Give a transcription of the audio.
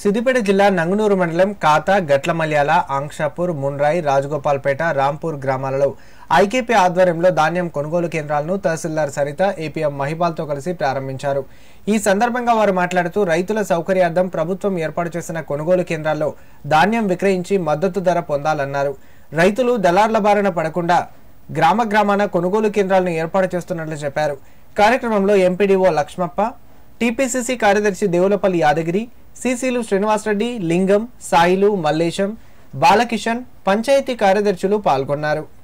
సిద్దిపేట జిల్లా నంగునూరు మండలం కాత గట్లమల్యాల ఆంక్షాపూర్ మున్రాయి రాజగోపాల్పేట రాంపూర్ గ్రామాలలో ఐకేపీ ఆధ్వర్యంలో ధాన్యం కొనుగోలు కేంద్రాలను తహసీల్దార్ సరిత ఏపీఎం మహిపాల్తో కలిసి ప్రారంభించారు ఈ సందర్భంగా వారు మాట్లాడుతూ రైతుల సౌకర్యార్థం ప్రభుత్వం ఏర్పాటు చేసిన కొనుగోలు కేంద్రాల్లో ధాన్యం విక్రయించి మద్దతు ధర పొందాలన్నారు రైతులు దళార్ల బారిన పడకుండా గ్రామ గ్రామాన కొనుగోలు కేంద్రాలను ఏర్పాటు చేస్తున్నట్లు చెప్పారు కార్యక్రమంలో ఎంపీడీఓ లక్ష్మప్ప టీపీసీసీ కార్యదర్శి దేవులపల్లి యాదగిరి సీసీలు శ్రీనివాసరెడ్డి లింగం సాయిలు మల్లేశం బాలకిషన్ పంచాయతీ కార్యదర్శులు పాల్గొన్నారు